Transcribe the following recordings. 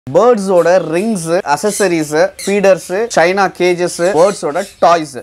பேர்ட்ஸோட rings accessories feeders China cages பேர்ட்ஸோட toys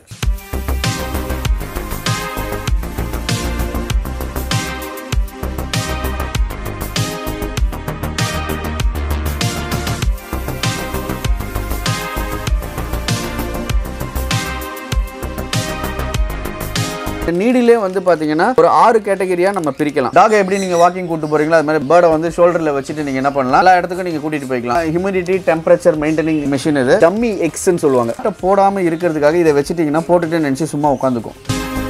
நீடிலே வந்து பாத்தீங்கன்னா ஒரு ஆறு கேட்டகரியா நம்ம பிரிக்கலாம் டாக் எப்படி நீங்க வாக்கிங் கூட்டு போறீங்களோ அது மாதிரி பேர்டை வந்து ஷோல்டர்ல வச்சுட்டு நீங்க என்ன பண்ணலாம் எல்லா இடத்துக்கும் நீங்க கூட்டிட்டு போய்க்கலாம் ஹியூமிடிட்டி டெம்பரேச்சர் மெயின்டைனிங் மிஷின் இது டம்மி எக்ஸ்ன்னு சொல்லுவாங்க முட்டை போடாம இருக்கிறதுக்காக இதை வச்சுட்டீங்கன்னா போட்டுட்டு நினைச்சு சும்மா உட்காந்துக்கும்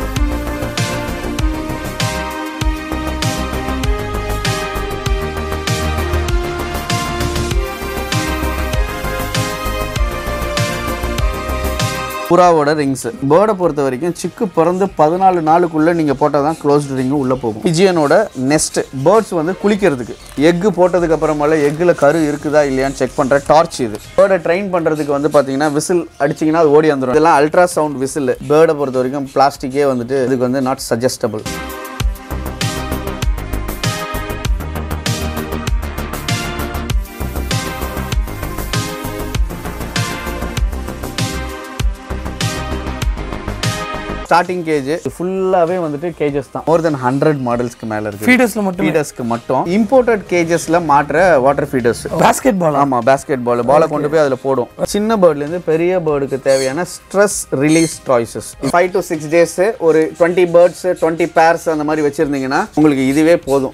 புறாவோட ரிங்ஸ் பேர்டை பொறுத்த வரைக்கும் சிக்கு பிறந்து பதினாலு நாளுக்குள்ள நீங்க போட்டால் தான் க்ளோஸ்டு ரிங்கு உள்ள போகும் பிஜியனோட நெஸ்ட் பேர்ட்ஸ் வந்து குளிக்கிறதுக்கு எக்கு போட்டதுக்கு அப்புறமால எக்குல கரு இருக்குதா இல்லையான்னு செக் பண்ற டார்ச் இது பேர்டை ட்ரெயின் பண்றதுக்கு வந்து பாத்தீங்கன்னா விசில் அடிச்சீங்கன்னா அது ஓடி வந்துடும் இதெல்லாம் அல்ட்ரா சவுண்ட் விசில் பேர்டை பொறுத்த வரைக்கும் பிளாஸ்டிக்கே வந்துட்டு இதுக்கு வந்து நாட் சஜஸ்டபிள் ஸ்டார்டிங் கேஜ் ஃபுல்லாவே வந்துட்டு கேஜஸ் தான் மோர் தென் ஹண்ட்ரட் மாடல்ஸ்க்கு மேல இருக்கு ஃபீடர்ஸ்ல மட்டும் ஃபீடர்ஸ்க்கு மட்டும் இம்போர்ட்டட் கேஜஸ்ல மாற்ற வாட்டர் ஃபீடர்ஸ் பாஸ்கெட் பால் ஆமா பேஸ்கெட் பால் பாலை கொண்டு போய் அதுல போடும் சின்ன பேர்ட்ல இருந்து பெரிய பேர்டுக்கு தேவையான stress release toys five to six days ஒரு டுவெண்ட்டி பேர்ட்ஸ் டுவெண்ட்டி பேர்ஸ் அந்த மாதிரி வச்சிருந்தீங்கன்னா உங்களுக்கு இதுவே போதும்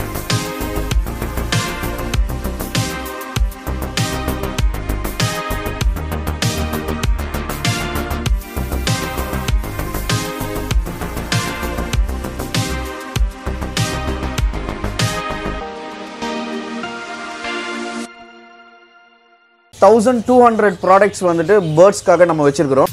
தௌசண்ட் டூ ஹண்ட்ரட் ப்ராடக்ட்ஸ் வந்துட்டு பேர்ட்ஸ்க்காக நம்ம வச்சிருக்கிறோம்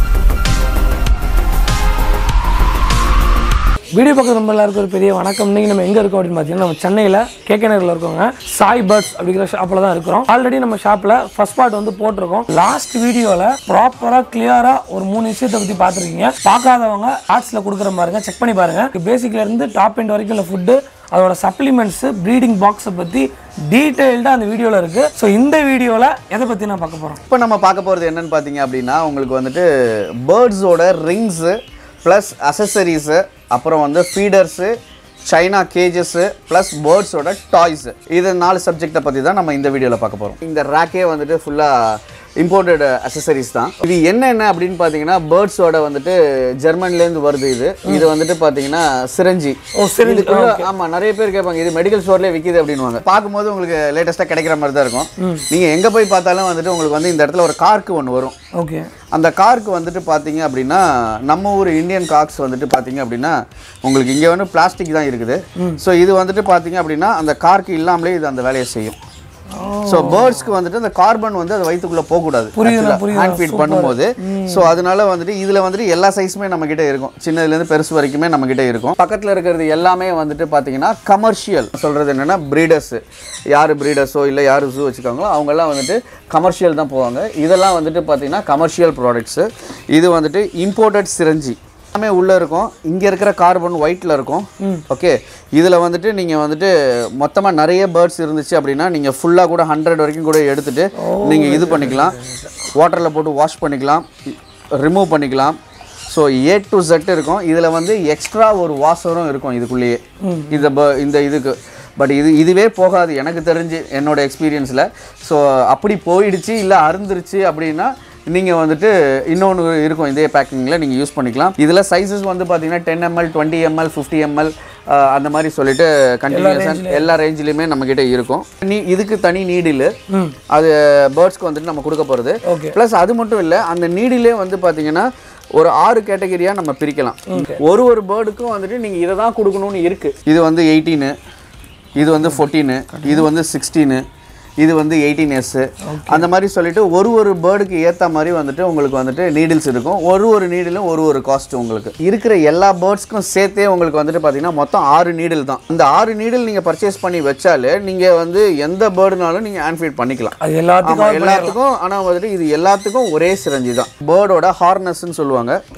வீடியோ பக்கம் ரொம்ப எல்லாருக்கும் ஒரு பெரிய வணக்கம் இன்னைக்கு நம்ம எங்க இருக்கோம் அப்படின்னு பார்த்தீங்கன்னா நம்ம சென்னையில் கேகே நகரில் இருக்கோங்க சாய் பேர்ட்ஸ் அப்படிங்கிற ஷாப்பில் தான் இருக்கிறோம் ஆல்ரெடி நம்ம ஷாப்பில் ஃபர்ஸ்ட் பார்ட் வந்து போட்டிருக்கோம் லாஸ்ட் வீடியோவில் ப்ராப்பராக கிளியராக ஒரு மூணு விஷயத்தை பற்றி பார்த்துருக்கீங்க பார்க்காதவங்க ஆர்ட்ஸில் கொடுக்குற பாருங்க செக் பண்ணி பாருங்க பேசிக்ல இருந்து டாப் எண்ட் வரைக்கும் உள்ள ஃபுட்டு அதோட சப்ளிமெண்ட்ஸு ப்ரீடிங் பாக்ஸை பற்றி டீட்டெயில்டாக அந்த வீடியோவில் இருக்குது ஸோ இந்த வீடியோவில் எதை பற்றி நான் பார்க்க போகிறோம் இப்போ நம்ம பார்க்க போகிறது என்னன்னு பார்த்தீங்க அப்படின்னா உங்களுக்கு வந்துட்டு பேர்ட்ஸோட ரிங்ஸு ப்ளஸ் அசசரிஸு அப்புறம் வந்து ஃபீடர்ஸு சைனா கேஜஸ்ஸு ப்ளஸ் பேர்ட்ஸோட டாய்ஸ் இது நாலு சப்ஜெக்டை பற்றி தான் நம்ம இந்த வீடியோவில் பார்க்க போகிறோம் இந்த ரேக்கே வந்துட்டு ஃபுல்லாக இம்போர்ட்டட் அசசரிஸ் தான் இது என்னென்ன அப்படின்னு பார்த்தீங்கன்னா பேர்ட்ஸோட வந்துட்டு ஜெர்மன்லேருந்து வருது இது இது வந்துட்டு பார்த்தீங்கன்னா சிரஞ்சி ஓ சரி இதுக்குள்ள ஆமா நிறைய பேர் கேட்பாங்க இது மெடிக்கல் ஸ்டோர்லயே விக்குது அப்படின்னுவாங்க பார்க்கும்போது உங்களுக்கு லேட்டஸ்டா கிடைக்கிற மாதிரி தான் இருக்கும் நீங்க எங்க போய் பார்த்தாலும் வந்துட்டு உங்களுக்கு வந்து இந்த இடத்துல ஒரு கார்க்கு ஒன்று வரும் ஓகே அந்த கார்க்கு வந்துட்டு பார்த்தீங்க அப்படின்னா நம்ம ஊர் இந்தியன் கார்க்ஸ் வந்துட்டு பார்த்தீங்க அப்படின்னா உங்களுக்கு இங்கே வந்து பிளாஸ்டிக் தான் இருக்குது ஸோ இது வந்துட்டு பார்த்தீங்க அப்படின்னா அந்த கார்க்கு இல்லாமலே இது அந்த வேலையை செய்யும் ஸோ பேர்ட்ஸ்க்கு வந்துட்டு அந்த கார்பன் வந்து அது வயிற்றுக்குள்ள போகக்கூடாது புரியுதுண்ணா, புரியுதுண்ணா. ஹேண்ட் ஃபீட் பண்ணும்போது ஸோ அதனால வந்துட்டு இதில் வந்துட்டு எல்லா சைஸுமே நம்ம கிட்ட இருக்கும் சின்னதுலேருந்து பெருசு வரைக்குமே நம்ம கிட்ட இருக்கும் பக்கத்தில் இருக்கிறது எல்லாமே வந்துட்டு பார்த்தீங்கன்னா கமர்ஷியல் சொல்கிறது என்னன்னா பிரீடர்ஸ் யார் பிரீடர்ஸோ இல்லை யார் ஜூ வச்சுக்காங்களோ அவங்கெல்லாம் வந்துட்டு கமர்ஷியல் தான் போவாங்க இதெல்லாம் வந்துட்டு பார்த்தீங்கன்னா கமர்ஷியல் ப்ராடக்ட்ஸு இது வந்துட்டு இம்போர்ட்டட் சிரஞ்சி எல்லாமே உள்ளே இருக்கும் இங்கே இருக்கிற கார்பன் ஒயிட்டில் இருக்கும் ஓகே இதில் வந்துட்டு நீங்கள் வந்துட்டு மொத்தமாக நிறைய பேர்ட்ஸ் இருந்துச்சு அப்படின்னா நீங்கள் ஃபுல்லாக கூட ஹண்ட்ரட் வரைக்கும் கூட எடுத்துட்டு நீங்கள் இது பண்ணிக்கலாம் வாட்டரில் போட்டு வாஷ் பண்ணிக்கலாம் ரிமூவ் பண்ணிக்கலாம் ஸோ ஏ டு செட் இருக்கும் இதில் வந்து எக்ஸ்ட்ரா ஒரு வாஷரும் இருக்கும் இதுக்குள்ளேயே இந்த ப- இந்த இதுக்கு பட் இது இதுவே போகாது எனக்கு தெரிஞ்சு என்னோட எக்ஸ்பீரியன்ஸில் ஸோ அப்படி போயிடுச்சு இல்லை அருந்துருச்சு அப்படின்னா நீங்கள் வந்துட்டு இன்னொன்று இருக்கும் இதே பேக்கிங்கில் நீங்கள் யூஸ் பண்ணிக்கலாம் இதில் சைஸஸ் வந்து பார்த்தீங்கன்னா ten ml twenty ml fifty ml அந்த மாதிரி சொல்லிட்டு கண்டினியூஸாக எல்லா ரேஞ்சிலையுமே நம்மக்கிட்ட இருக்கும் நீ இதுக்கு தனி நீடில் அது பேர்ட்ஸ்க்கு வந்துட்டு நம்ம கொடுக்க போகிறது ஓகே ப்ளஸ் அது மட்டும் இல்லை அந்த நீடிலே வந்து பார்த்தீங்கன்னா ஒரு ஆறு கேட்டகரியாக நம்ம பிரிக்கலாம் ஒரு ஒரு பேர்டுக்கும் வந்துட்டு நீங்கள் இதை தான் கொடுக்கணும்னு இருக்குது இது வந்து எயிட்டீனு இது வந்து ஃபோர்டீனு இது வந்து சிக்ஸ்டீனு இது வந்து எயிட்டீன் எஸ் அந்த மாதிரி சொல்லிட்டு ஒரு ஒரு பேர்டுக்கு ஏற்ற மாதிரி வந்துட்டு உங்களுக்கு வந்துட்டு நீடில்ஸ் இருக்கும் ஒரு ஒரு நீடிலும் ஒரு ஒரு காஸ்ட் உங்களுக்கு இருக்கிற எல்லா பேர்ட்ஸ்க்கும் சேர்த்தே உங்களுக்கு வந்துட்டு பார்த்தீங்கன்னா மொத்தம் ஆறு நீடில் தான் இந்த ஆறு நீடில் நீங்கள் பர்ச்சேஸ் பண்ணி வச்சாலே நீங்கள் வந்து எந்த பேர்டுனாலும் நீங்கள் ஹேண்ட் பண்ணிக்கலாம் அது எல்லாத்துக்கும் ஆமா எல்லாத்துக்கும் ஆனா வந்துட்டு இது எல்லாத்துக்கும் ஒரே சிரஞ்சி தான் பேர்டோட ஹார்னஸ்ன்னு சொல்லுவாங்க ஆ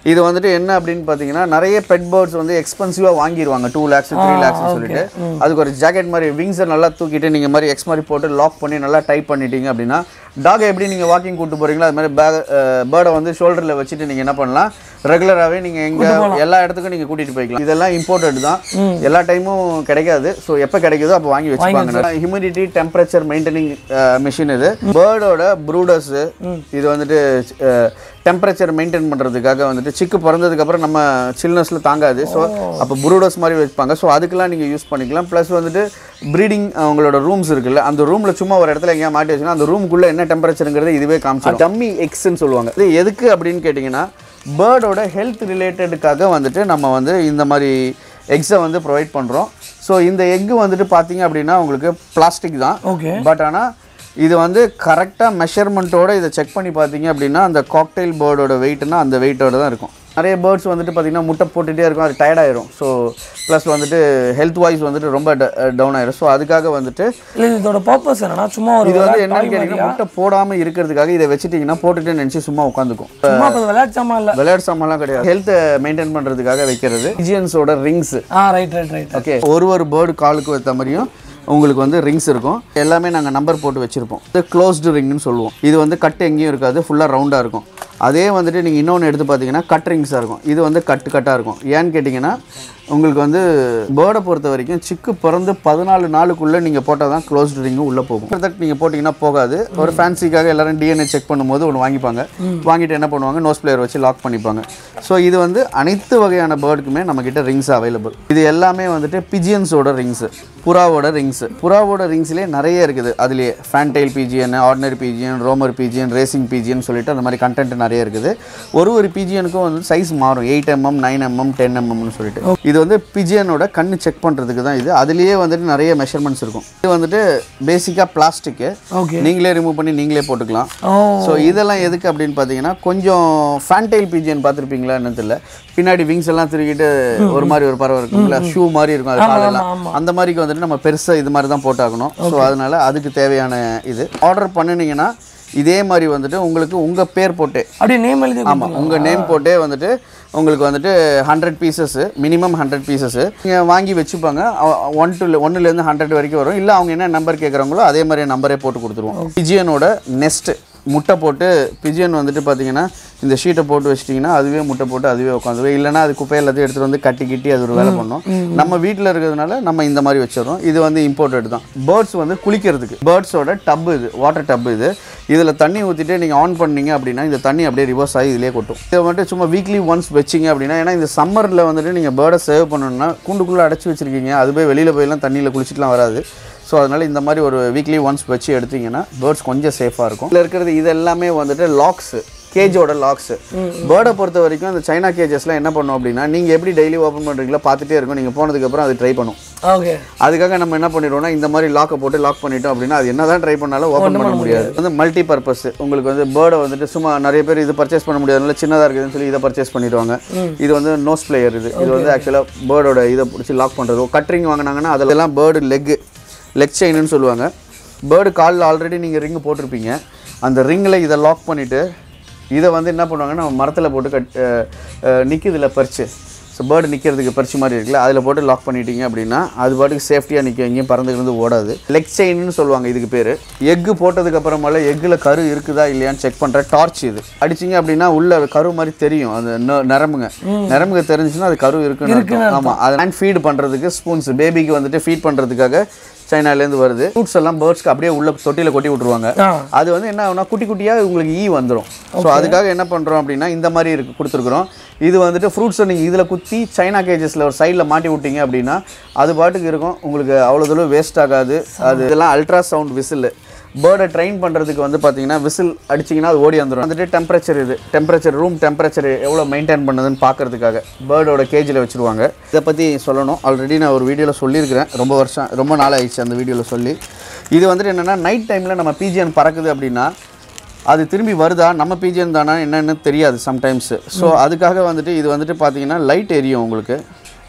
இது வந்துட்டு என்ன அப்படின்னு பார்த்தீங்கன்னா நிறைய பெட் பேர்ட்ஸ் வந்து எக்ஸ்பென்சிவாக வாங்கிடுவாங்க டூ லேக்ஸ் த்ரீ லேக்ஸ் சொல்லிட்டு அதுக்கு ஒரு ஜாக்கெட் மாதிரி விங்ஸை நல்லா தூக்கிட்டு நீங்கள் மாதிரி எக்ஸ் மாதிரி போட்டு லாக் பண்ணி நல்லா டைப் பண்ணிட்டீங்க அப்படின்னா டாகை எப்படி நீங்கள் வாக்கிங் கூட்டு போகிறீங்களோ அது மாதிரி பேக் பேர்டை வந்து ஷோல்டரில் வச்சுட்டு நீங்கள் என்ன பண்ணலாம் ரெகுலராகவே நீங்கள் எங்கே எல்லா இடத்துக்கும் நீங்கள் கூட்டிகிட்டு போய்க்கலாம் இதெல்லாம் இம்போர்ட்டட் தான் எல்லா டைமும் கிடைக்காது ஸோ எப்போ கிடைக்குதோ அப்போ வாங்கி வச்சுப்பாங்க ஹியூமிடிட்டி டெம்பரேச்சர் மெயின்டைனிங் மிஷின் இது பேர்டோட ப்ரூடர்ஸ் இது வந்துட்டு டெம்பரேச்சர் மெயின்டைன் பண்ணுறதுக்காக வந்துட்டு சிக்கு பிறந்ததுக்கப்புறம் நம்ம சில்னஸில் தாங்காது ஸோ அப்போ ப்ரூடர்ஸ் மாதிரி வைப்பாங்க ஸோ அதுக்கெல்லாம் நீங்கள் யூஸ் பண்ணிக்கலாம் ப்ளஸ் வந்துட்டு ப்ரீடிங் அவங்களோட ரூம்ஸ் இருக்குல்ல அந்த ரூமில் சும்மா ஒரு இடத்துல எங்கேயா மாட்டி வச்சுன்னா அந்த ரூமுக்குள்ளே என்ன டெம்பரேச்சருங்கிறது இதுவே காமிச்சிடும் டம்மி எக்ஸ்ன்னு சொல்லுவாங்க இது எதுக்கு அப்படின்னு கேட்டிங்கன்னா பேர்டோட ஹெல்த் ரிலேட்டடுக்காக வந்துட்டு நம்ம வந்து இந்த மாதிரி எக்ஸை வந்து ப்ரொவைட் பண்ணுறோம் ஸோ இந்த எக்கு வந்துட்டு பார்த்தீங்க அப்படின்னா உங்களுக்கு பிளாஸ்டிக் தான் ஓகே பட் ஆனால் இது வந்து கரெக்டாக மெஷர்மெண்ட்டோட இதை செக் பண்ணி பார்த்தீங்க அப்படின்னா அந்த காக்டெயில் பேர்டோட வெயிட்னா அந்த வெயிட்டோட தான் இருக்கும் நிறைய பேர்ட்ஸ் வந்துட்டு பார்த்தீங்கன்னா முட்டை போட்டுகிட்டே இருக்கும் அது tired ஆயிரும் ஸோ ப்ளஸ் வந்துட்டு ஹெல்த் வைஸ் வந்துட்டு ரொம்ப டவுன் ஆயிரும் ஸோ அதுக்காக வந்துட்டு இல்லை இதோட பர்பஸ் என்னன்னா சும்மா ஒரு இது வந்து விளையாட்டு என்னன்னு toy கேட்டிங்கன்னா முட்டை போடாமல் இருக்கிறதுக்காக இதை வச்சுட்டிங்கன்னா போட்டுட்டு நினச்சி சும்மா உட்காந்துக்கும் சும்மா இப்போ விளையாட்டு சாமான் இல்லை விளையாட்டு சாமான்லாம் கிடையாது ஹெல்த்தை மெயின்டைன் பண்ணுறதுக்காக வைக்கிறது பிஜியன்ஸோட ரிங்ஸ் ஆ ரைட் ரைட் ரைட் ஓகே ஒரு ஒரு பேர்டு காலுக்கு ஏற்ற மாதிரியும் உங்களுக்கு வந்து ரிங்ஸ் இருக்கும் எல்லாமே நாங்கள் நம்பர் போட்டு வச்சுருப்போம் இது க்ளோஸ்டு ரிங்னு சொல்லுவோம் இது வந்து கட்டு எங்கேயும் இருக்காது ஃபுல்லாக ரவுண்டாக இருக்கும் அதே வந்துட்டு நீங்கள் இன்னொன்று எடுத்து பார்த்தீங்கன்னா கட் ரிங்ஸாக இருக்கும் இது வந்து கட்டு கட்டாக இருக்கும் ஏன்னு கேட்டிங்கன்னா உங்களுக்கு வந்து பேர்டை பொறுத்த வரைக்கும் சிக்கு பிறந்து பதினாலு நாளுக்குள்ளே நீங்கள் போட்டால் தான் க்ளோஸ்டு ரிங்கும் உள்ளே போகும் ப்ரொடக்ட் நீங்கள் போட்டிங்கன்னா போகாது ஒரு ஃபேன்சிக்காக எல்லாரும் டிஎன்ஏ செக் பண்ணும்போது ஒன்று வாங்கிப்பாங்க வாங்கிட்டு என்ன பண்ணுவாங்க நோஸ் பிளேயர் வச்சு லாக் பண்ணிப்பாங்க ஸோ இது வந்து அனைத்து வகையான பேர்டுக்குமே நம்மக்கிட்ட ரிங்ஸ் அவைலபிள் இது எல்லாமே வந்துட்டு பிஜியன்ஸோட ரிங்ஸு புறாவோட ரிங்ஸு புறாவோட ரிங்ஸ்லேயே நிறைய இருக்குது அதுலேயே ஃபேன்டைல் பிஜிஎன் ஆர்டினரி பிஜிஎன் ரோமர் பிஜிஎன் ரேசிங் பிஜிஎன் சொல்லிட்டு அந்த மாதிரி கண்டென்ட் நிறைய இருக்குது ஒரு ஒரு பிஜிஎனுக்கும் வந்து சைஸ் மாறும் eight mm nine mm ten எம்எம்னு சொல்லிட்டு இது வந்து பிஜிஎனோட கண்ணு செக் பண்ணுறதுக்கு தான் இது அதுலேயே வந்துட்டு நிறைய மெஷர்மெண்ட்ஸ் இருக்கும் இது வந்துட்டு பேசிக்காக பிளாஸ்டிக்கு ஓகே நீங்களே ரிமூவ் பண்ணி நீங்களே போட்டுக்கலாம் ஓ ஸோ இதெல்லாம் எதுக்கு அப்படின்னு பார்த்தீங்கன்னா கொஞ்சம் ஃபேன்டைல் பிஜியன் பார்த்துருப்பீங்களா என்னன்னு தெரியல பின்னாடி விங்ஸ் எல்லாம் திருக்கிட்டு ஒரு மாதிரி ஒரு பறவை இருக்கும்ல ஷூ மாதிரி இருக்கும் அது காலெல்லாம் அந்த மாதிரிக்கு வந்துட்டு நம்ம பெருசாக இது மாதிரி தான் போட்டாகணும் ஸோ அதனால அதுக்கு தேவையான இது ஆர்டர் பண்ணினீங்கன்னா இதே மாதிரி வந்துட்டு உங்களுக்கு உங்கள் பேர் போட்டே அப்படியே நேம் எழுதி ஆமாம் உங்கள் நேம் போட்டே வந்துட்டு உங்களுக்கு வந்துட்டு hundred pieces minimum hundred pieces நீங்கள் வாங்கி வச்சுப்பாங்க ஒன் டு ஒன்றுலேருந்து ஹண்ட்ரட் வரைக்கும் வரும் இல்லை அவங்க என்ன நம்பர் கேட்குறாங்களோ அதே மாதிரி நம்பரே போட்டு கொடுத்துருவோம் பிஜியனோட நெஸ்ட்டு முட்டை போட்டு பிஜியன் வந்துட்டு பார்த்தீங்கன்னா இந்த ஷீட்டை போட்டு வச்சிட்டிங்கன்னா அதுவே முட்டை போட்டு அதுவே உட்காந்துரும் இல்லைன்னா அது குப்பை எல்லாத்தையும் எடுத்துகிட்டு வந்து கட்டி கிட்டி அது ஒரு வேலை பண்ணும் நம்ம வீட்டில் இருக்கிறதுனால நம்ம இந்த மாதிரி வச்சிடறோம் இது வந்து இம்போர்ட்டட் தான் பேர்ட்ஸ் வந்து குளிக்கிறதுக்கு பேர்ட்ஸோட டப் இது வாட்டர் டப் இது இதில் தண்ணி ஊற்றிட்டு நீங்கள் ஆன் பண்ணீங்க அப்படின்னா இந்த தண்ணி அப்படியே ரிவர்ஸ் ஆகி இதிலே கொட்டும் இதை வந்துட்டு சும்மா வீக்லி ஒன்ஸ் வச்சிங்க அப்படின்னா ஏன்னா இந்த சம்மரில் வந்துட்டு நீங்கள் பேர்டை சேவ் பண்ணணும்னா கூண்டுக்குள்ளே அடைச்சி வச்சிருக்கீங்க அதுவே வெளியில் போயெல்லாம் தண்ணியில் குளிச்சிட்டுலாம் வராது ஸோ அதனால் இந்த மாதிரி ஒரு வீக்லி ஒன்ஸ் வச்சு எடுத்தீங்கன்னா பேர்ட்ஸ் கொஞ்சம் சேஃபாக இருக்கும் இதில் இருக்கிறது இது எல்லாமே வந்துட்டு லாக்ஸு கேஜோட லாக்ஸு பேர்டை பொறுத்த வரைக்கும் இந்த சைனா கேஜஸ்லாம் என்ன பண்ணும் அப்படின்னா நீங்கள் எப்படி டெய்லி ஓப்பன் பண்ணுறீங்களோ பார்த்துட்டே இருக்கும் நீங்கள் போனதுக்கப்புறம் அது ட்ரை பண்ணும் ஓகே அதுக்காக நம்ம என்ன பண்ணிடுவோம்னா இந்த மாதிரி லாக்கை போட்டு லாக் பண்ணிட்டோம் அப்படின்னா அது என்ன தான் ட்ரை பண்ணாலும் ஓப்பன் பண்ண முடியாது வந்து மல்டி பர்பஸ் உங்களுக்கு வந்து பேர்டை வந்துட்டு சும்மா நிறைய பேர் இது பர்ச்சேஸ் பண்ண முடியாதுனால சின்னதாக இருக்குதுன்னு சொல்லி இதை பர்ச்சேஸ் பண்ணிடுவாங்க இது வந்து நோஸ் பிளேயர் இது இது வந்து ஆக்சுவலாக பேர்டோட இதை பிடிச்சி லாக் பண்ணுறது கட்ரிங் வாங்கினாங்கன்னா அதெல்லாம் பேர்டு லெக் லெக் செயின்னு சொல்லுவாங்க பேர்டு காலில் ஆல்ரெடி நீங்கள் ரிங்கு போட்டிருப்பீங்க அந்த ரிங்கில் இதை லாக் பண்ணிவிட்டு இதை வந்து என்ன பண்ணுவாங்கன்னா மரத்தில் போட்டு கட் நிற்கிதுல பறிச்சு ஸோ பேர்டு நிற்கிறதுக்கு பறிச்சு மாதிரி இருக்குல்ல அதில் போட்டு லாக் பண்ணிட்டீங்க அப்படின்னா அது பாட்டுக்கு சேஃப்டியாக நிற்கும் எங்கேயும் பறந்து கிடந்து ஓடாது லெக் செயின்னு சொல்லுவாங்க இதுக்கு பேர் எக்கு போட்டதுக்கு அப்புறமால எக்கில் கரு இருக்குதா இல்லையான்னு செக் பண்ணுற டார்ச் இது அடிச்சிங்க அப்படின்னா உள்ள கரு மாதிரி தெரியும் அந்த ந- நரம்புங்க நரம்புங்க தெரிஞ்சுச்சுன்னா அது கரு இருக்குன்னு அர்த்தம். ஆமாம் அதை ஹேண்ட் ஃபீட் பண்ணுறதுக்கு ஸ்பூன்ஸ் பேபிக்கு வந்துட்டு ஃபீட் பண்ணுறதுக்காக சைனாலேருந்து வருது ஃப்ரூட்ஸ் எல்லாம் பேர்ட்ஸ்க்கு அப்படியே உள்ள தொட்டியில் கொட்டி விட்ருவாங்க ஆ அது வந்து என்ன ஆகும்னா குட்டி குட்டியாக உங்களுக்கு ஈ வந்துடும் ஸோ அதுக்காக என்ன பண்ணுறோம் அப்படின்னா இந்த மாதிரி இருக்கு கொடுத்துருக்குறோம் இது வந்துட்டு ஃப்ரூட்ஸை நீங்கள் இதில் குத்தி சைனா கேஜஸில் ஒரு சைடில் மாட்டி விட்டீங்க அப்படின்னா அது பாட்டுக்கு இருக்கும் உங்களுக்கு அவ்வளோ தூரம் வேஸ்ட் ஆகாது அது இதெல்லாம் அல்ட்ரா சவுண்ட் விசில் பேர்டை ட்ரெயின் பண்ணுறதுக்கு வந்து பார்த்தீங்கன்னா விசில் அடிச்சிங்கன்னா அது ஓடி வந்துடும் வந்துட்டு டெம்பரேச்சர் இது டெம்பரேச்சர் ரூம் டெம்பரேச்சர் எவ்வளோ மெயின்டைன் பண்ணுதுன்னு பார்க்கறதுக்காக பேர்டோட கேஜில் வச்சுருவாங்க இதை பற்றி சொல்லணும் ஆல்ரெடி நான் ஒரு வீடியோவில் சொல்லியிருக்கிறேன் ரொம்ப வருஷம் ரொம்ப நாள் ஆயிடுச்சு அந்த வீடியோவில் சொல்லி இது வந்துட்டு என்னென்னா நைட் டைமில் நம்ம பிஜிஎன் பறக்குது அப்படின்னா அது திரும்பி வருதா நம்ம பிஜிஎன் தானா என்னன்னு தெரியாது சம்டைம்ஸ் ஸோ அதுக்காக வந்துட்டு இது வந்துட்டு பார்த்தீங்கன்னா லைட் எரியும் உங்களுக்கு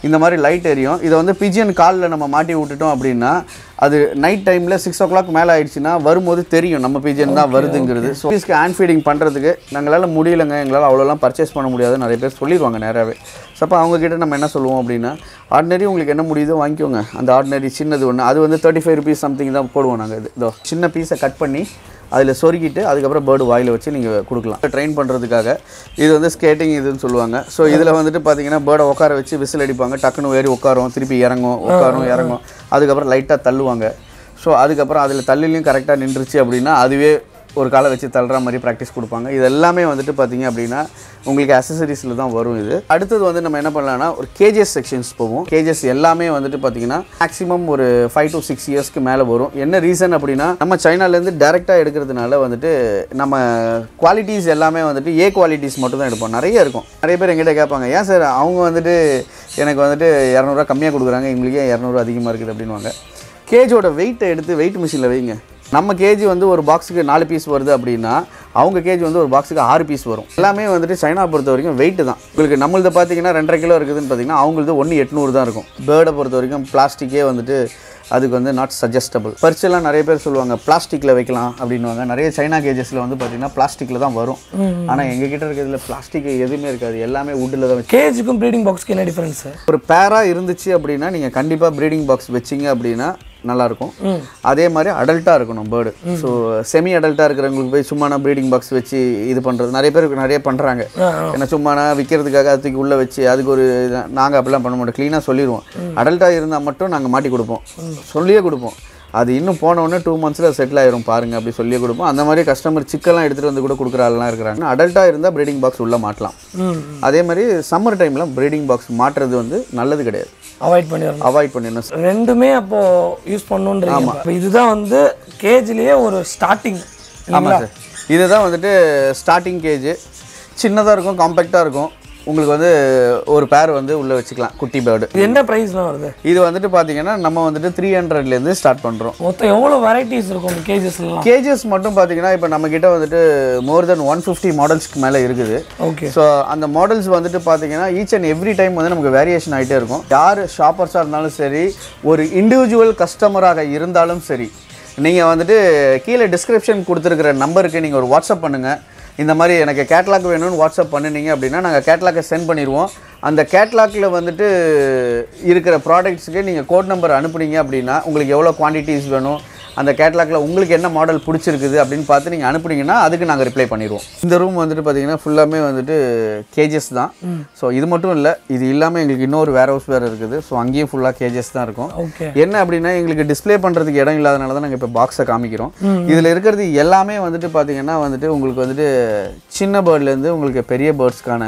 இந்த மாதிரி லைட் எரியும் இதை வந்து பிஜியன் காலில் நம்ம மாட்டி விட்டுட்டோம் அப்படின்னா அது நைட் டைமில் சிக்ஸ் ஓ கிளாக் மேலே ஆயிடுச்சுன்னா வரும்போது தெரியும் நம்ம பிஜியன் தான் வருதுங்கிறது ஸோ பீஸ்க்கு ஹேண்ட் ஃபீடிங் பண்ணுறதுக்கு நாங்களால் முடியலங்க எங்களால் அவ்வளோலாம் பர்ச்சேஸ் பண்ண முடியாது நிறைய பேர் சொல்லிடுவாங்க நேராகவே ஸோ அப்போ அவங்கக்கிட்ட நம்ம என்ன சொல்லுவோம் அப்படின்னா ஆர்டினரி உங்களுக்கு என்ன முடியுதோ வாங்கிக்கோங்க அந்த ஆர்டினரி சின்னது ஒன்று அது வந்து தேர்ட்டி ஃபைவ் ருபீஸ் சம்திங் தான் போடுவோம் நாங்கள் இது இதோ சின்ன பீஸை கட் பண்ணி அதில் சொருகிட்டு அதுக்கப்புறம் பேர்டு வாயில் வச்சு நீங்கள் கொடுக்கலாம் ட்ரெயின் பண்ணுறதுக்காக இது வந்து ஸ்கேட்டிங் இதுன்னு சொல்லுவாங்க ஸோ இதில் வந்துட்டு பார்த்தீங்கன்னா பேர்டை உட்கார வச்சு விசில் அடிப்பாங்க டக்குன்னு ஏறி உட்காரும் திருப்பி இறங்கும் உட்காரும் இறங்கும் அதுக்கப்புறம் லைட்டாக தள்ளுவாங்க ஸோ அதுக்கப்புறம் அதில் தள்ளிலையும் கரெக்டாக நின்றுச்சு அப்படின்னா அதுவே ஒரு காலை வச்சு தள்ளுற மாதிரி ப்ராக்டிஸ் கொடுப்பாங்க இது எல்லாமே வந்துட்டு பார்த்தீங்க அப்படின்னா உங்களுக்கு அசசரிஸில் தான் வரும் இது அடுத்தது வந்து நம்ம என்ன பண்ணலாம்னா ஒரு கேஜஸ் செக்ஷன்ஸ் போவோம் கேஜஸ் எல்லாமே வந்துட்டு பார்த்தீங்கன்னா மேக்ஸிமம் ஒரு ஃபைவ் to சிக்ஸ் இயர்ஸ்க்கு மேலே வரும் என்ன ரீசன் அப்படின்னா நம்ம சைனாலேருந்து டேரெக்டாக எடுக்கிறதுனால வந்துட்டு நம்ம குவாலிட்டிஸ் எல்லாமே வந்துட்டு ஏ குவாலிட்டிஸ் மட்டும் தான் எடுப்போம் நிறைய இருக்கும் நிறைய பேர் எங்கிட்ட கேட்பாங்க ஏன் சார் அவங்க வந்துட்டு எனக்கு வந்துட்டு இரநூறுவா கம்மியாக கொடுக்குறாங்க எங்களுக்கு ஏன் இரநூறுவா அதிகமாக இருக்குது அப்படின்வாங்க கேஜோட வெயிட்டை எடுத்து வெயிட் மிஷினில் வைங்க நம்ம கேஜி வந்து ஒரு பாக்ஸுக்கு நாலு பீஸ் வருது அப்படின்னா அவங்க கேஜி வந்து ஒரு பாக்ஸுக்கு ஆறு பீஸ் வரும் எல்லாமே வந்துட்டு சைனா பொறுத்த வரைக்கும் வெயிட் தான் உங்களுக்கு நம்மளது பார்த்தீங்கன்னா ரெண்டரை கிலோ இருக்குதுன்னு பார்த்தீங்கன்னா அவங்களது ஒன்று எட்நூறு தான் இருக்கும் பேர்டை பொறுத்த வரைக்கும் பிளாஸ்டிக்கே வந்துட்டு அதுக்கு வந்து நாட் சஜஸ்டபிள் பர்ச்செல்லாம் நிறைய பேர் சொல்லுவாங்க பிளாஸ்டிக்கில் வைக்கலாம் அப்படின்னுவாங்க நிறைய சைனா கேஜஸில் வந்து பார்த்தீங்கன்னா பிளாஸ்டிக்கில் தான் வரும் ஆனால் எங்கள் கிட்ட இருக்கிறதுல பிளாஸ்டிக் எதுவுமே இருக்காது எல்லாமே வுட்டில் தான் வச்சு கேஜுக்கும் ப்ரீடிங் பாக்ஸ்க்கு என்ன டிஃபரன்ஸ் ஒரு பேராக இருந்துச்சு அப்படின்னா நீங்கள் கண்டிப்பாக ப்ரீடிங் பாக்ஸ் வச்சிங்க அப்படின்னா நல்லாயிருக்கும் அதே மாதிரி அடல்ட்டாக இருக்கணும் பேர்டு ஸோ செமி அடல்ட்டாக இருக்கிறவங்களுக்கு போய் சும்மானா ப்ரீடிங் பாக்ஸ் வச்சு இது பண்ணுறது நிறைய பேர் நிறைய பண்ணுறாங்க ஏன்னா சும்மானா விற்கிறதுக்காக அதுக்கு உள்ளே வச்சு அதுக்கு ஒரு நாங்கள் அப்படிலாம் பண்ண மாட்டோம் க்ளீனாக சொல்லிடுவோம் அடல்ட்டாக இருந்தால் மட்டும் நாங்கள் மாட்டி கொடுப்போம் சொல்லியே கொடுப்போம் அது இன்னும் போன உடனே டூ மந்த்ஸில் செட்டில் ஆயிரும் பாருங்க அப்படி சொல்லியே கொடுப்போம் அந்த மாதிரி கஸ்டமர் சிக்கெல்லாம் எடுத்துகிட்டு வந்து கூட கொடுக்குற ஆள்லாம் இருக்கிறாங்க அடல்ட்டாக இருந்தால் ப்ரீடிங் பாக்ஸ் உள்ளே மாட்டலாம் அதே மாதிரி சம்மர் டைமில் ப்ரீடிங் பாக்ஸ் மாட்டுறது வந்து நல்லது கிடையாது அவாய்ட் பண்ணிடணும் அவாய்ட் பண்ணிடணும் ரெண்டுமே அப்போ யூஸ் பண்ணணுன்றீங்க அப்ப இதுதான் வந்து கேஜ்லயே ஒரு ஸ்டார்டிங் ஆமாம் சார் இதுதான் வந்துட்டு ஸ்டார்டிங் கேஜ் சின்னதாக இருக்கும் காம்பேக்டாக இருக்கும் உங்களுக்கு வந்து ஒரு பேர் வந்து உள்ளே வச்சுக்கலாம் குட்டி பேர்டு இது என்ன ப்ரைஸ்லாம் வருது இது வந்துட்டு பார்த்தீங்கன்னா நம்ம வந்துட்டு த்ரீ ஹண்ட்ரட்லேருந்து ஸ்டார்ட் பண்ணுறோம் மொத்தம் எவ்வளோ வெரைட்டிஸ் இருக்கும் இந்த கேஜஸ்லாம் கேஜஸ் மட்டும் பார்த்தீங்கன்னா இப்போ நம்மக்கிட்ட வந்துட்டு மோர் தென் ஒன் ஃபிஃப்டி மாடல்ஸ்க்கு மேலே இருக்குது ஓகே ஸோ அந்த மாடல்ஸ் வந்துட்டு பார்த்தீங்கன்னா ஈச் அண்ட் எவ்ரி டைம் வந்து நமக்கு வேரியேஷன் ஆகிட்டே இருக்கும் யார் ஷாப்பர்ஸாக இருந்தாலும் சரி ஒரு இண்டிவிஜுவல் கஸ்டமராக இருந்தாலும் சரி நீங்கள் வந்துட்டு கீழே டிஸ்கிரிப்ஷன் கொடுத்துருக்கிற நம்பருக்கு நீங்கள் ஒரு வாட்ஸ்அப் பண்ணுங்கள் இந்த மாதிரி எனக்கு கேட்லாக் வேணும்னு வாட்ஸ்அப் பண்ணினீங்க அப்படின்னா நாங்கள் கேட்லாக்கை சென்ட் பண்ணிடுவோம் அந்த கேட்லாக்ல வந்துட்டு இருக்கிற ப்ராடக்ட்ஸுக்கு நீங்கள் கோட் நம்பர் அனுப்புனீங்க அப்படின்னா உங்களுக்கு எவ்வளோ குவான்டிட்டிஸ் வேணும் அந்த கேட்லாக்ல உங்களுக்கு என்ன மாடல் பிடிச்சிருக்குது அப்படின்னு பார்த்து நீங்கள் அனுப்புனீங்கன்னா அதுக்கு நாங்கள் ரிப்ளை பண்ணிடுவோம் இந்த ரூம் வந்துட்டு பார்த்தீங்கன்னா ஃபுல்லாமே வந்துட்டு கேஜஸ் தான் ஸோ இது மட்டும் இல்லை இது இல்லாமல் எங்களுக்கு இன்னொரு வேர் ஹவுஸ் வேறு இருக்குது ஸோ அங்கேயும் ஃபுல்லாக கேஜஸ் தான் இருக்கும் ஓகே என்ன அப்படின்னா எங்களுக்கு டிஸ்ப்ளே பண்ணுறதுக்கு இடம் இல்லாதனால தான் நாங்கள் இப்போ பாக்ஸை காமிக்கிறோம் இதில் இருக்கிறது எல்லாமே வந்துட்டு பார்த்தீங்கன்னா வந்துட்டு உங்களுக்கு வந்துட்டு சின்ன பேர்ட்லேருந்து உங்களுக்கு பெரிய பேர்ட்ஸ்க்கான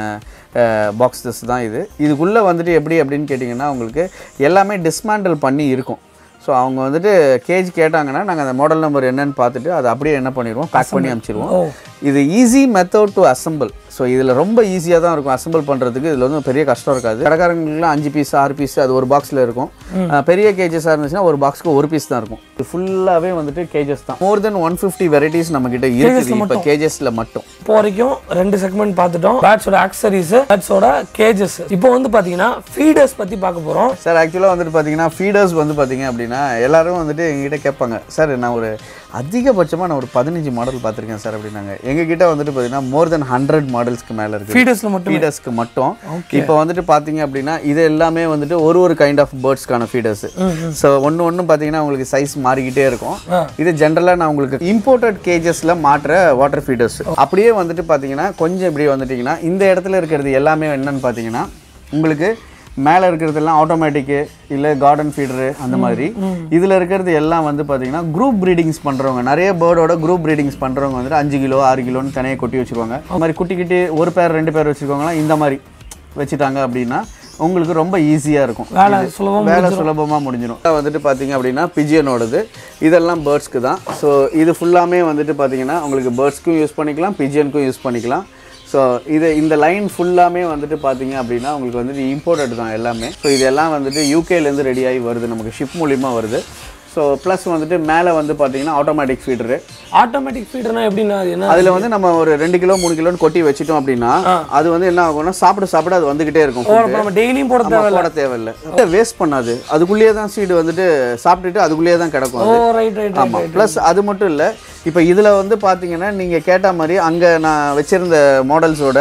பாக்ஸஸ் தான் இது இதுக்குள்ளே வந்துட்டு எப்படி அப்படின்னு கேட்டிங்கன்னா உங்களுக்கு எல்லாமே டிஸ்மேண்டில் பண்ணி இருக்கும் ஸோ அவங்க வந்துட்டு கேஜ் கேட்டாங்கன்னா நாங்கள் அந்த மாடல் நம்பர் என்னன்னு பார்த்துட்டு அதை அப்படியே என்ன பண்ணிடுவோம் பேக் பண்ணி அனுப்பிச்சிடுவோம் ஓ இது easy method to assemble so இதில் ரொம்ப ஈஸியாக தான் இருக்கும் அசம்பிள் பண்ணுறதுக்கு இதில் வந்து பெரிய கஷ்டம் இருக்காது கடைக்காரங்களுக்குலாம் அஞ்சு பீஸ் ஆறு பீஸ் அது ஒரு பாக்ஸில் இருக்கும் அஹ் பெரிய கேஜஸாக இருந்துச்சுன்னா ஒரு பாக்ஸ்க்கு ஒரு பீஸ் தான் இருக்கும் இது ஃபுல்லாகவே வந்துட்டு கேஜஸ் தான் more than one fifty varieties நம்மக்கிட்ட இருக்குது இப்போ கேஜஸில் மட்டும் இப்போ வரைக்கும் ரெண்டு செக்மெண்ட் பார்த்துட்டோம் பேட்ஸோட ஆக்சரிஸ் பேட்ஸோட கேஜஸ் இப்போ வந்து பார்த்தீங்கன்னா ஃபீடர்ஸ் பற்றி பார்க்க போகிறோம் சார் ஆக்சுவலாக வந்துட்டு பார்த்தீங்கன்னா ஃபீடர்ஸ் வந்து பார்த்தீங்க அப்படின்னா எல்லாரும் வந்துட்டு எங்ககிட்ட கேட்பாங்க சார் நான் ஒரு அதிகபட்சமாக நான் ஒரு பதினஞ்சு மாடல் பார்த்துருக்கேன் சார் அப்படின்னாங்க எங்ககிட்ட வந்துட்டு பார்த்தீங்கன்னா மோர் தென் ஹண்ட்ரட் மாடல்ஸ்க்கு மேலே இருக்குது ஃபீடர்ஸில் மட்டும் ஃபீடர்ஸ்க்கு மட்டும் இப்போ வந்துட்டு பார்த்தீங்க அப்படின்னா இது எல்லாமே வந்துட்டு ஒரு ஒரு கைண்ட் ஆஃப் பேர்ட்ஸ்க்கான ஃபீடர்ஸ் ஸோ ஒன்று ஒன்று பார்த்தீங்கன்னா உங்களுக்கு சைஸ் மாறிக்கிட்டே இருக்கும் ஆ. இது ஜென்ரலாக நான் உங்களுக்கு இம்போர்ட்டட் கேஜஸில் மாற்ற வாட்டர் ஃபீடர்ஸ் அப்படியே வந்துட்டு பார்த்தீங்கன்னா கொஞ்சம் இப்படி வந்துட்டிங்கன்னா இந்த இடத்துல இருக்கிறது எல்லாமே என்னன்னு பார்த்தீங்கன்னா உங்களுக்கு மேலே இருக்கிறதெல்லாம் ஆட்டோமேட்டிக்கு இல்லை கார்டன் ஃபீடரு அந்த மாதிரி இதில் இருக்கிறது எல்லாம் வந்து பார்த்தீங்கன்னா குரூப் ப்ரீடிங்ஸ் பண்ணுறவங்க நிறைய பேர்டோட குரூப் ப்ரீடிங்ஸ் பண்ணுறவங்க வந்துட்டு அஞ்சு கிலோ ஆறு கிலோன்னு தனியாக கொட்டி வச்சுருவாங்க அது மாதிரி குட்டி குட்டி ஒரு பேர் ரெண்டு பேர் வச்சுருக்கவங்களாம் இந்த மாதிரி வச்சுட்டாங்க அப்படின்னா உங்களுக்கு ரொம்ப ஈஸியாக இருக்கும் வேலை சுலபம் வேலை சுலபமாக முடிஞ்சிடும் இது வந்துட்டு பார்த்தீங்க அப்படின்னா பிஜியனோடது இதெல்லாம் பேர்ட்ஸ்க்கு தான் ஸோ இது ஃபுல்லாமே வந்துட்டு பார்த்தீங்கன்னா உங்களுக்கு பேர்ட்ஸ்க்கும் யூஸ் பண்ணிக்கலாம் பிஜியனுக்கும் யூஸ் பண்ணிக்கலாம் ஸோ இது இந்த லைன் ஃபுல்லாமே வந்துட்டு பார்த்தீங்க அப்படின்னா உங்களுக்கு வந்துட்டு இம்போர்ட்டட் தான் எல்லாமே ஸோ இதெல்லாம் வந்துட்டு யூகேலேருந்து ரெடி ஆகி வருது நமக்கு ஷிப் மூலிமா வருது ஸோ ப்ளஸ் வந்துட்டு மேலே வந்து பார்த்தீங்கன்னா ஆட்டோமேட்டிக் ஃபீடரு ஆட்டோமேட்டிக் ஃபீடர்னா எப்படின்னா அது என்ன அதில் வந்து நம்ம ஒரு ரெண்டு கிலோ மூணு கிலோன்னு கொட்டி வச்சிட்டோம் அப்படின்னா அது வந்து என்ன ஆகும்னா சாப்பிட சாப்பிட அது வந்துகிட்டே இருக்கும் ஓ, அப்ப நம்ம டெய்லியும் போட நம்ம போட தேவையில்லை வேஸ்ட் பண்ணாது அதுக்குள்ளேயே தான் சீடு வந்துட்டு சாப்பிட்டுட்டு அதுக்குள்ளேயே தான் கிடக்கும் ஓ அது ரைட் ரைட் ஆமாம் ப்ளஸ் அது மட்டும் இல்லை இப்போ இதில் வந்து பார்த்தீங்கன்னா நீங்கள் கேட்ட மாதிரி அங்கே நான் வச்சிருந்த மாடல்ஸோட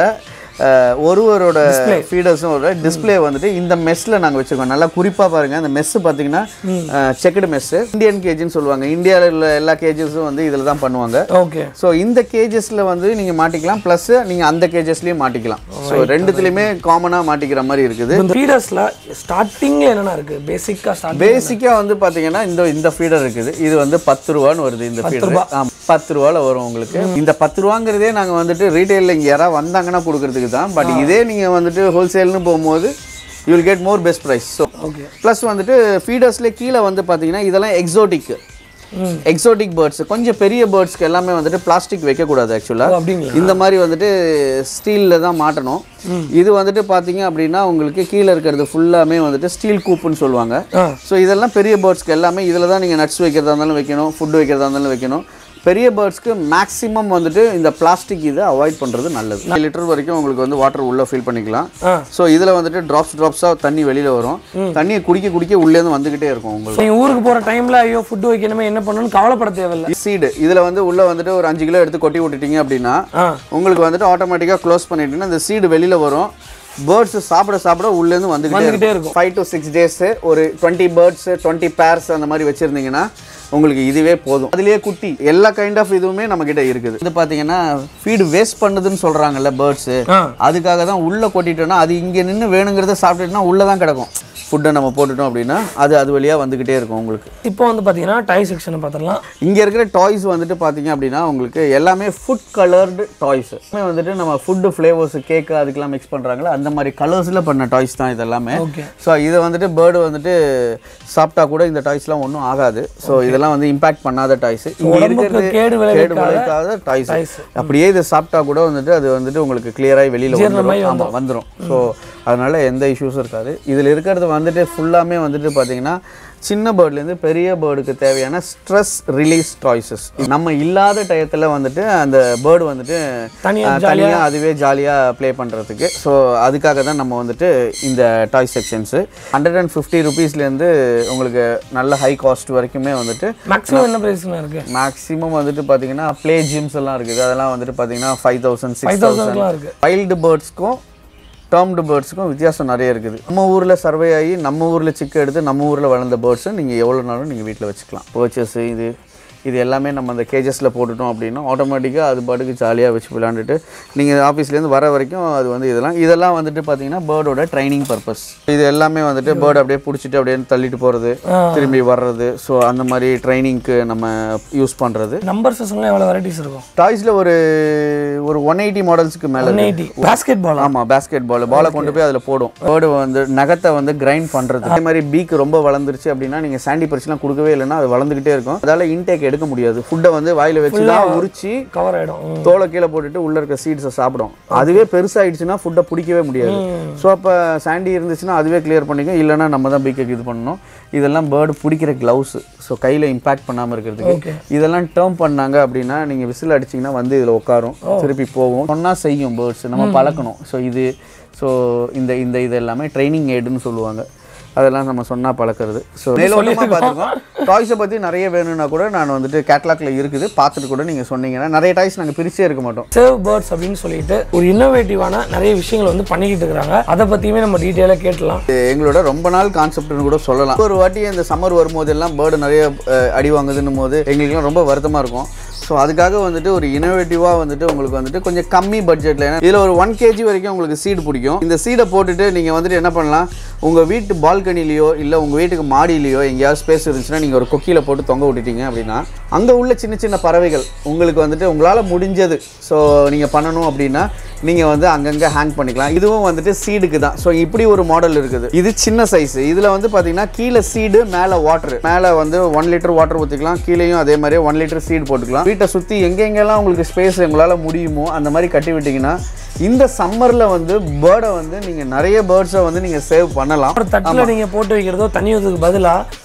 ஒருவரோட ஃபீடர்ஸோட டிஸ்ப்ளே வந்துட்டு இந்த மெஸ்ஸில் நாங்கள் வச்சுருக்கோம் நல்லா குறிப்பாக பாருங்கள் இந்த மெஸ் பார்த்தீங்கன்னா செக்குடு மெஸ்ஸு இந்தியன் கேஜின்னு சொல்லுவாங்க இந்தியாவில் உள்ள எல்லா கேஜஸும் வந்து இதில் தான் பண்ணுவாங்க ஓகே ஸோ இந்த கேஜஸில் வந்து நீங்கள் மாட்டிக்கலாம் ப்ளஸ் நீங்கள் அந்த கேஜஸ்லேயும் மாட்டிக்கலாம் ஸோ ரெண்டுத்துலேயுமே காமனாக மாட்டிக்கிற மாதிரி இருக்குது இந்த ஃபீடர்ஸ்ல ஸ்டார்டிங்ல என்னென்ன இருக்கு பேசிக்கா ஸ்டார்ட் பேசிக்காக வந்து பார்த்தீங்கன்னா இந்த இந்த ஃபீடர் இருக்குது இது வந்து பத்து ரூபான்னு வருது இந்த ஃபீடர் பத்து ரூபால வரும் உங்களுக்கு இந்த பத்து ரூபாங்கிறதே நாங்கள் வந்துட்டு ரீட்டைலில் இங்கே யாராவது வந்தாங்கன்னா கொடுக்கறதுக்கு தான் பட் இதே நீங்கள் வந்துட்டு ஹோல்சேல்னு போகும்போது you will get more best price so okay plus வந்துட்டு ஃபீடர்ஸ்லேயே கீழே வந்து பார்த்தீங்கன்னா இதெல்லாம் எக்ஸோட்டிக் ம் எக்ஸோட்டிக் பேர்ட்ஸ் கொஞ்சம் பெரிய பேர்ட்ஸ்க்கு எல்லாமே வந்துட்டு பிளாஸ்டிக் வைக்கக்கூடாது ஓ, ஆக்சுவலாக அப்படிங்களா இந்த மாதிரி வந்துட்டு ஸ்டீலில் தான் மாட்டணும் இது வந்துட்டு பார்த்தீங்க அப்படின்னா உங்களுக்கு கீழே இருக்கிறது ஃபுல்லாமே வந்துட்டு ஸ்டீல் கூப்புன்னு சொல்லுவாங்க ஆ ஸோ இதெல்லாம் பெரிய பேர்ட்ஸ்க்கு எல்லாமே இதில் தான் நீங்கள் நட்ஸ் வைக்கிறதா இருந்தாலும் வைக்கணும் ஃபுட் வைக்கிறதா இருந்தாலும் வைக்கணும் பெரிய பேர்ட்ஸ்க்கு மேக்ஸிமம் வந்துட்டு இந்த பிளாஸ்டிக் இதை அவாய்ட் பண்ணுறது நல்லது லிட்டர் வரைக்கும் உங்களுக்கு வந்து வாட்டர் உள்ளே ஃபில் பண்ணிக்கலாம் ஆ ஸோ இதில் வந்துட்டு ட்ராப்ஸ் ட்ராப்ஸாக தண்ணி வெளியில் வரும் தண்ணியை குடிக்க குடிக்க உள்ளேருந்து வந்துக்கிட்டே இருக்கும் உங்களுக்கு நீங்க ஊருக்கு போற டைம்ல ஐயோ ஃபுட் வைக்கணுமே என்ன பண்ணணும்னு கவலைப்பட தேவையில்ல சீடு இதில் வந்து உள்ளே வந்துட்டு ஒரு அஞ்சு கிலோ எடுத்து கொட்டி விட்டுட்டீங்க அப்படின்னா ஆ உங்களுக்கு வந்துட்டு ஆட்டோமேட்டிக்காக க்ளோஸ் பண்ணிட்டீங்கன்னா இந்த சீடு வெளியில் வரும் பேர்ட்ஸ் சாப்பிட சாப்பிட உள்ளேருந்து வந்துக்கிட்டே வந்துகிட்டே இருக்கும் ஃபைவ் டு சிக்ஸ் டேஸு ஒரு டுவெண்ட்டி பேர்ட்ஸ் டுவெண்ட்டி பேர்ஸ் அந்த மாதிரி வச்சுருந்தீங்கன்னா உங்களுக்கு இதுவே போதும் அதுலேயே குட்டி எல்லா கைண்ட் ஆஃப் இதுவுமே நம்ம கிட்ட இருக்குது இது பார்த்தீங்கன்னா ஃபீடு வேஸ்ட் பண்ணுதுன்னு சொல்கிறாங்கல்ல பேர்ட்ஸு ஆ அதுக்காக தான் உள்ளே கொட்டிட்டோன்னா அது இங்கே நின்று வேணுங்கிறத சாப்பிட்டுட்டுனா உள்ளே தான் கிடக்கும் ஃபுட்டை நம்ம போட்டுட்டோம் அப்படின்னா அது அது வழியாக வந்துக்கிட்டே இருக்கும் உங்களுக்கு இப்போ வந்து பாத்தீங்கன்னா டாய் செக்ஷனை பார்த்துடலாம் இங்கே இருக்கிற டாய்ஸ் வந்துட்டு பார்த்தீங்க அப்படின்னா உங்களுக்கு எல்லாமே ஃபுட் கலர்டு டாய்ஸ் வந்துட்டு நம்ம ஃபுட்டு ஃப்ளேவர்ஸ் கேக்கு அதுக்கெல்லாம் மிக்ஸ் பண்ணுறாங்களா அந்த மாதிரி கலர்ஸில் பண்ண டாய்ஸ் தான் இதெல்லாமே ஓகே ஸோ இதை வந்துட்டு பேர்டு வந்துட்டு சாப்பிட்டா கூட இந்த டாய்ஸ்லாம் ஒன்றும் ஆகாது ஸோ இதெல்லாம் வந்து இம்பாக்ட் பண்ணாத டாய்ஸ் இங்கே உடம்புக்கு இருக்கிறது கேடு கேடு விளைவிக்காத விளைவிக்காத டாய்ஸ் toys. அப்படியே இதை சாப்பிட்டா கூட வந்துட்டு அது வந்துட்டு உங்களுக்கு கிளியராகி வெளியில் வந்துடும் ஆமாம் வந்துடும் ஸோ அதனால எந்த இஷ்யூஸும் இருக்காது இதில் இருக்கிறது வந்துட்டு ஃபுல்லாமே வந்துட்டு பார்த்தீங்கன்னா சின்ன பேர்ட்லேருந்து பெரிய பேர்டுக்கு தேவையான ஸ்ட்ரெஸ் ரிலீஸ் டாய்ஸஸ் நம்ம இல்லாத டயத்தில் வந்துட்டு அந்த பேர்டு வந்துட்டு தனியா தனியாக அதுவே ஜாலியாக ப்ளே பண்ணுறதுக்கு ஸோ அதுக்காக தான் நம்ம வந்துட்டு இந்த toy sections hundred and fifty ருபீஸ்லேருந்து உங்களுக்கு நல்ல ஹை காஸ்ட் வரைக்குமே வந்துட்டு மேக்ஸிமம் என்ன பிரைஸ்ல இருக்கு மேக்ஸிமம் வந்துட்டு பார்த்தீங்கன்னா ப்ளே ஜிம்ஸ் எல்லாம் இருக்குது அதெல்லாம் வந்துட்டு பார்த்தீங்கன்னா five thousand five six thousand தௌசண்ட்லாம் இருக்கு வைல்டு பேர்ட்ஸ்க்கும் டேர்ம்டு பேர்ட்ஸுக்கும் வித்தியாசம் நிறைய இருக்குது நம்ம ஊரில் சர்வே ஆகி நம்ம ஊரில் சிக்கு எடுத்து நம்ம ஊரில் வளர்ந்த பேர்ட்ஸை நீங்கள் எவ்வளோ நாளும் நீங்கள் வீட்டில் வச்சுக்கலாம் பர்ச்சேஸ் இது இது எல்லாமே நம்ம அந்த கேஜஸில் போட்டுட்டோம் அப்படின்னா ஆட்டோமேட்டிக்காக அது பாட்டுக்கு ஜாலியாக வச்சு விளாண்டுட்டு நீங்கள் ஆஃபீஸ்லேருந்து வர வரைக்கும் அது வந்து இதெல்லாம் இதெல்லாம் வந்துட்டு பார்த்தீங்கன்னா பேர்டோட ட்ரைனிங் பர்பஸ் இது எல்லாமே வந்துட்டு பேர்டு அப்படியே பிடிச்சிட்டு அப்படியே தள்ளிட்டு போகிறது திரும்பி வர்றது ஸோ அந்த மாதிரி ட்ரைனிங்க்கு நம்ம யூஸ் பண்ணுறது நம்பர் செஷன்ல எவ்வளவு வெரைட்டிஸ் இருக்கும் டாய்ஸில் ஒரு ஒரு ஒன் எயிட்டி மாடல்ஸ்க்கு மேலே ஒன் எயிட்டி பேஸ்கெட் பால் ஆமாம் பேஸ்கெட் பால் பாலை கொண்டு போய் அதில் போடும் பேர்டு வந்து நகத்தை வந்து கிரைண்ட் பண்ணுறது அதே மாதிரி பீக் ரொம்ப வளர்ந்துருச்சு அப்படின்னா நீங்கள் சாண்டி பரிசுலாம் கொடுக்கவே இல்லைன்னா அது வளர்ந்துக்கிட்டே இருக்கும் அதால் இன்டேக் எடுக்க முடியாது ஃபுட்டை வந்து வாயில் வச்சு தான் உரிச்சு கவர் ஆயிடும் ம். தோலை கீழே போட்டுட்டு உள்ளே இருக்க சீட்ஸை சாப்பிடும் அதுவே பெருசாயிடுச்சுன்னா ஃபுட்டை பிடிக்கவே முடியாது ஸோ அப்போ சாண்டி இருந்துச்சுன்னா அதுவே கிளியர் பண்ணிக்கும் இல்லைன்னா நம்ம தான் பீக்கு இது பண்ணணும் இதெல்லாம் பேர்டு பிடிக்கிற க்ளவுஸ் ஸோ கையில் இம்பாக்ட் பண்ணாமல் இருக்கிறதுக்கு ஓகே இதெல்லாம் டேர்ம் பண்ணாங்க அப்படின்னா நீங்கள் விசில் அடிச்சிங்கன்னா வந்து இதில் உட்காரும் திருப்பி போகும் சொன்னால் செய்யும் பேர்ட்ஸ் நம்ம பழக்கணும் ஸோ இது ஸோ இந்த இந்த இது எல்லாமே ட்ரைனிங் ஏடுன்னு சொல்லுவாங்க அதெல்லாம் நம்ம சொன்னால் பழக்கிறது ஸோ மேலோட்டமாக பார்த்துருக்கோம் டாய்ஸை பற்றி நிறைய வேணும்னா கூட நான் வந்துட்டு கேட்லாக்ல இருக்குது பார்த்துட்டு கூட நீங்கள் சொன்னீங்கன்னா நிறைய டாய்ஸ் நாங்கள் பிரிச்சே இருக்க மாட்டோம் சேவ் பேர்ட்ஸ் அப்படின்னு சொல்லிட்டு ஒரு இன்னோவேட்டிவான நிறைய விஷயங்கள் வந்து பண்ணிக்கிட்டு இருக்கிறாங்க அதை பத்தியுமே நம்ம டீட்டெயிலாக கேட்டலாம் இது எங்களோட ரொம்ப நாள் கான்செப்ட்னு கூட சொல்லலாம் ஒரு வாட்டி இந்த சம்மர் வரும்போது எல்லாம் பேர்டு நிறைய அஹ், அடி வாங்குதுன்னும் போது எங்களுக்குலாம் ரொம்ப வருத்தமாக இருக்கும் ஸோ அதுக்காக வந்துட்டு ஒரு இனோவேட்டிவாக வந்துட்டு உங்களுக்கு வந்துட்டு கொஞ்சம் கம்மி பட்ஜெட்டில் ஏன்னா இதில் ஒரு ஒன் கேஜி வரைக்கும் உங்களுக்கு சீடு பிடிக்கும் இந்த சீடை போட்டுட்டு நீங்கள் வந்துட்டு என்ன பண்ணலாம் உங்கள் வீட்டு பால்கனிலேயோ இல்லை உங்கள் வீட்டுக்கு மாடியிலையோ எங்கேயாவது ஸ்பேஸ் இருந்துச்சுன்னா நீங்கள் ஒரு கொக்கியில் போட்டு தொங்க விட்டுட்டீங்க அப்படின்னா அங்கே உள்ள சின்ன சின்ன பறவைகள் உங்களுக்கு வந்துட்டு உங்களால் முடிஞ்சது ஸோ நீங்கள் பண்ணணும் அப்படின்னா நீங்கள் வந்து அங்கங்கே ஹேங் பண்ணிக்கலாம் இதுவும் வந்துட்டு சீடுக்கு தான் ஸோ இப்படி ஒரு மாடல் இருக்குது இது சின்ன சைஸ் இதில் வந்து பார்த்தீங்கன்னா கீழே சீடு மேலே வாட்டர் மேலே வந்து ஒன் லிட்டர் வாட்டர் ஊற்றிக்கலாம் கீழேயும் அதே மாதிரியே ஒன் லிட்டர் சீடு போட்டுக்கலாம் வீட்டை சுற்றி எங்கெங்கெல்லாம் உங்களுக்கு ஸ்பேஸ் உங்களால் முடியுமோ அந்த மாதிரி கட்டி விட்டிங்கன்னா இந்த சம்மரில் வந்து பேர்டை வந்து நீங்கள் நிறைய பேர்ட்ஸை வந்து நீங்கள் சேவ் பண்ணலாம் ஒரு தட்டில் நீங்கள் போட்டு வைக்கிறதோ தண்ணி ஊற்றுக்கு பதிலாக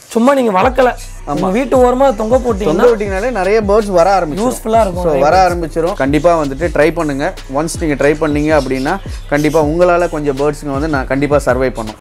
சும்மா நீங்கள் வளர்க்கல உங்கள் வீட்டு ஓரமாக தொங்க போட்டிங்கன்னா தொங்க விட்டிங்கனாலே நிறைய பேர்ட்ஸ் வர ஆரம்பிச்சிடும் யூஸ்ஃபுல்லாக இருக்கும் ஸோ வர ஆரம்பிச்சிடும் கண்டிப்பாக வந்துட்டு ட்ரை பண்ணுங்க ஒன்ஸ் நீங்கள் ட்ரை பண்ணீங்க அப்படின்னா கண்டிப்பாக உங்களால் கொஞ்சம் பேர்ட்ஸுங்க வந்து நான் கண்டிப்பாக சர்வை பண்ணும்